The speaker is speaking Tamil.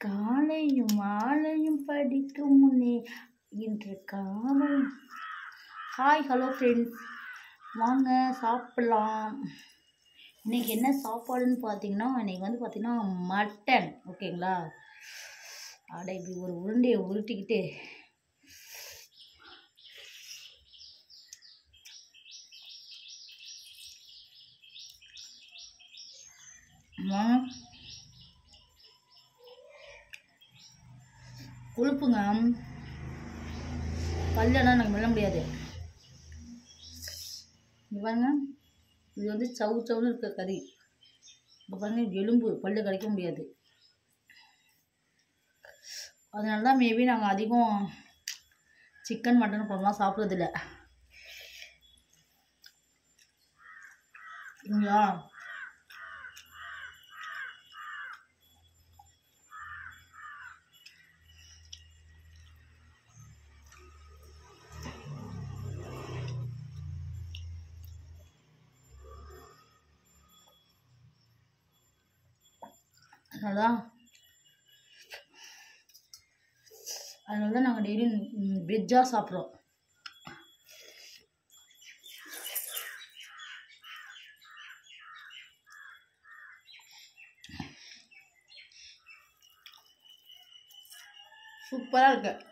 காலையும் மாலையும் படிக்கும் முன்னே இன்று காலை ஹாய் ஹலோ ஃப்ரெண்ட்ஸ் வாங்க சாப்பிட்லாம் இன்னைக்கு என்ன சாப்பாடுன்னு பார்த்தீங்கன்னா இன்னைக்கு வந்து பார்த்தீங்கன்னா மட்டன் ஓகேங்களா அட இப்படி ஒரு உருண்டையை உருட்டிக்கிட்டு வாங்க கொழுப்புங்க கல்யாணம் எனக்கு மெல்ல முடியாது இங்க பாருங்க இது வந்து சவு சவுன்னு இருக்க கறி இப்போ பாருங்க இது எலும்பு பல்லு கடிக்க முடியாது அதனால தான் மேபி நாங்கள் அதிகம் சிக்கன் மட்டன் குழம்புலாம் சாப்பிட்றதில்ல சரிங்களா அதனால தான் அதனால தான் நாங்கள் டெய்லியும் வெஜ்ஜாக சாப்பிட்றோம் சூப்பராக இருக்கு